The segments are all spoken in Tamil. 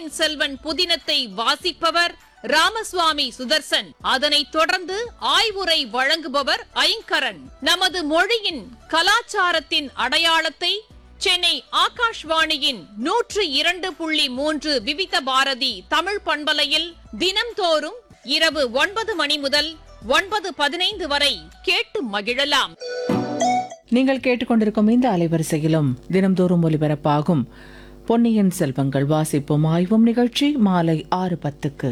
பொன்னியின் செல்வன் புதினத்தை வாசிப்பவர் ராமசுவாமி சுதர்சன் அதனைத் தொடர்ந்து ஆய்வுரை வழங்குபவர் ஐங்கரன் நமது மொழியின் கலாச்சாரத்தின் அடையாளத்தை சென்னை ஆகாஷ்வாணியின் நூற்று இரண்டு புள்ளி மூன்று விவித பாரதி தமிழ் பண்பலையில் தினம்தோறும் இரவு ஒன்பது மணி முதல் ஒன்பது பதினைந்து வரை கேட்டு மகிழலாம் நீங்கள் கேட்டுக்கொண்டிருக்கும் இந்த அலைவரிசையிலும் தினம்தோறும் ஒலிபரப்பாகும் பொன்னியின் செல்வங்கள் வாசிப்பும் ஆய்வும் நிகழ்ச்சி மாலை ஆறு பத்துக்கு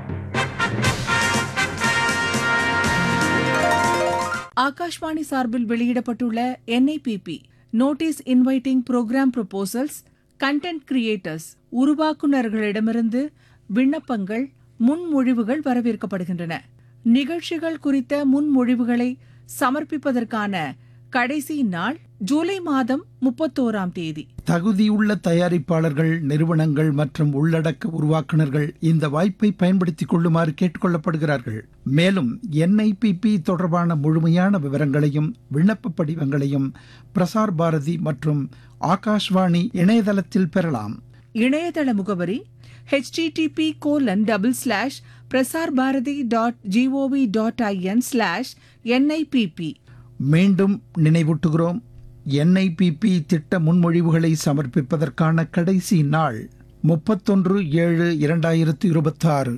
ஆகாஷ்வாணி சார்பில் வெளியிடப்பட்டுள்ள NIPP notice inviting program proposals content creators உருவாக்குநர்களிடமிருந்து விண்ணப்பங்கள் முன்மொழிவுகள் வரவேற்கப்படுகின்றன நிகழ்ச்சிகள் குறித்த முன்மொழிவுகளை சமர்ப்பிப்பதற்கான கடைசி நாள் ஜூலை மாதம் முப்பத்தோராம் தேதி தகுதியுள்ள தயாரிப்பாளர்கள் நிறுவனங்கள் மற்றும் உள்ளடக்க உருவாக்குனர்கள் இந்த வாய்ப்பை பயன்படுத்திக் கொள்ளுமாறு கேட்டுக்கொள்ளப்படுகிறார்கள் மேலும் என்ஐபிபி தொடர்பான முழுமையான விவரங்களையும் விண்ணப்ப படிவங்களையும் பிரசார் பாரதி மற்றும் ஆகாஷ்வாணி இணையதளத்தில் பெறலாம் இணையதள முகவரி http colon double slash Prasar Bharati dot gov dot IN slash NIPP மீண்டும் நினைவூட்டுகிறோம் என்ஐபிபி திட்ட முன்மொழிவுகளை சமர்ப்பிப்பதற்கான கடைசி நாள் முப்பத்தொன்று ஏழு இரண்டாயிரத்து இருபத்தாறு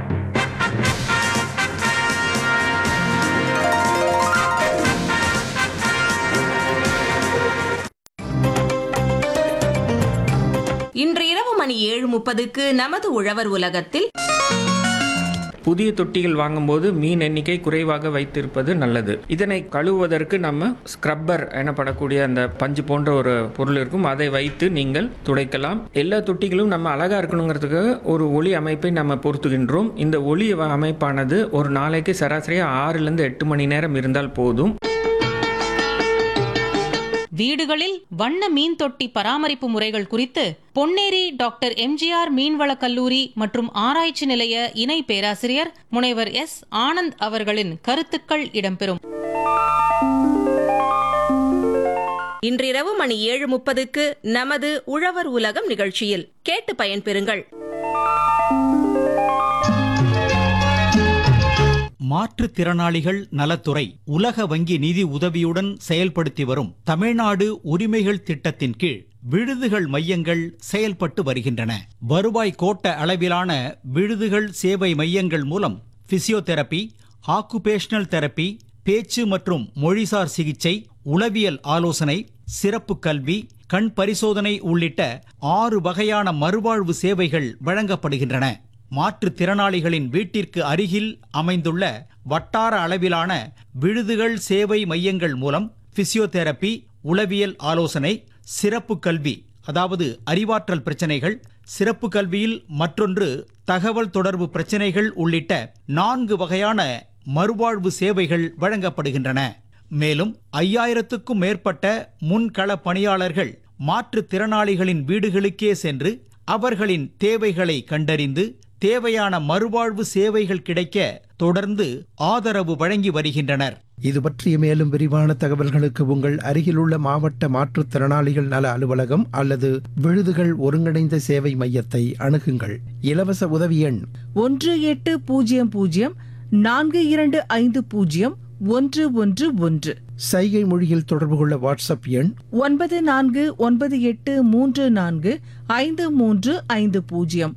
இன்று இரவு மணி ஏழு முப்பதுக்கு நமது உழவர் உலகத்தில் புதிய தொட்டிகள் வாங்கும்போது மீன் எண்ணிக்கை குறைவாக வைத்திருப்பது நல்லது இதனை கழுவுவதற்கு நம்ம ஸ்க்ரப்பர் எனப்படக்கூடிய அந்த பஞ்சு போன்ற ஒரு பொருள் இருக்கும் அதை வைத்து நீங்கள் துடைக்கலாம் எல்லா தொட்டிகளும் நம்ம அழகா இருக்கணுங்கிறதுக்கு ஒரு ஒளி அமைப்பை நம்ம பொருத்துகின்றோம் இந்த ஒளி அமைப்பானது ஒரு நாளைக்கு சராசரியாக ஆறுலேருந்து எட்டு மணி நேரம் இருந்தால் போதும் வீடுகளில் வண்ண மீன் தொட்டி பராமரிப்பு முறைகள் குறித்து பொன்னேரி டாக்டர் எம்ஜிஆர் மீன்வளக் கல்லூரி மற்றும் ஆராய்ச்சி நிலைய இணை பேராசிரியர் முனைவர் எஸ் ஆனந்த் அவர்களின் கருத்துக்கள் இடம்பெறும் இன்றிரவு மணி ஏழு முப்பதுக்கு நமது உழவர் உலகம் நிகழ்ச்சியில் கேட்டு பயன்பெறுங்கள் மாற்றுத்திறனாளிகள் நலத்துறை உலக வங்கி நிதி உதவியுடன் செயல்படுத்தி வரும் தமிழ்நாடு உரிமைகள் திட்டத்தின் கீழ் விடுதிகள் மையங்கள் செயல்பட்டு வருகின்றன வருவாய் கோட்ட அளவிலான விடுதிகள் சேவை மையங்கள் மூலம் பிசியோதெரபி ஆக்குபேஷனல் தெரபி பேச்சு மற்றும் மொழிசார் சிகிச்சை உளவியல் ஆலோசனை சிறப்பு கல்வி கண் பரிசோதனை உள்ளிட்ட ஆறு வகையான மறுவாழ்வு சேவைகள் வழங்கப்படுகின்றன மாற்றுத்திறனாளிகளின் வீட்டிற்கு அருகில் அமைந்துள்ள வட்டார அளவிலான விடுதிகள் சேவை மையங்கள் மூலம் பிசியோதெரபி உளவியல் ஆலோசனை சிறப்பு கல்வி அதாவது அறிவாற்றல் பிரச்சனைகள் சிறப்பு கல்வியில் மற்றொன்று தகவல் தொடர்பு பிரச்சனைகள் உள்ளிட்ட நான்கு வகையான மறுவாழ்வு சேவைகள் வழங்கப்படுகின்றன மேலும் ஐயாயிரத்துக்கும் மேற்பட்ட முன்கள பணியாளர்கள் மாற்றுத்திறனாளிகளின் வீடுகளுக்கே சென்று அவர்களின் தேவைகளை கண்டறிந்து தேவையான மறுவாழ்வு சேவைகள் கிடைக்க தொடர்ந்து ஆதரவு வழங்கி வருகின்றனர் இது பற்றிய மேலும் விரிவான தகவல்களுக்கு உங்கள் அருகிலுள்ள மாவட்ட மாற்றுத்திறனாளிகள் நல அலுவலகம் அல்லது விழுதுகள் ஒருங்கிணைந்த சேவை மையத்தை அணுகுங்கள் இலவச உதவி எண் ஒன்று எட்டு பூஜ்ஜியம் பூஜ்ஜியம் நான்கு இரண்டு ஐந்து பூஜ்ஜியம் ஒன்று ஒன்று ஒன்று சைகை மொழியில் தொடர்பு கொள்ள வாட்ஸ்அப் எண் ஒன்பது நான்கு ஒன்பது எட்டு மூன்று நான்கு ஐந்து மூன்று ஐந்து பூஜ்ஜியம்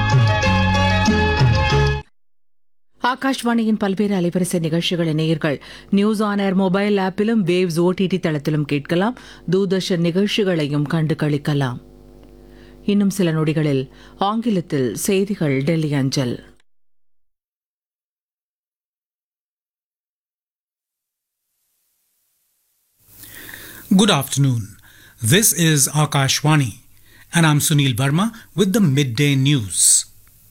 ஆகாஷ்வாணியின் பல்வேறு அலைவரிசை நிகழ்ச்சிகளை நேயர்கள் நியூஸ் ஆன் ஏர் மொபைல் ஆப்பிலும் வேவ்ஸ் ஓடிடி தளத்திலும் கேட்கலாம் தூர்தர்ஷன் நிகழ்ச்சிகளையும் கண்டு களிக்கலாம் இன்னும் சில நொடிகளில் ஆங்கிலத்தில் செய்திகள் டெல்லி அஞ்சல் Good afternoon. This is Akashwani, and I'm Sunil Verma with the midday news.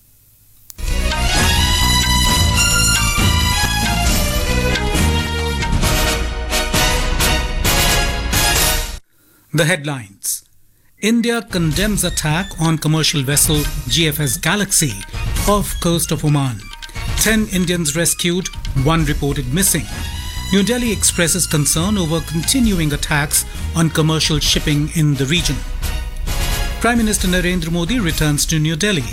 The headlines India condemns attack on commercial vessel GFS Galaxy off coast of Oman. 10 Indians rescued, one reported missing. New Delhi expresses concern over continuing attacks on commercial shipping in the region. Prime Minister Narendra Modi returns to New Delhi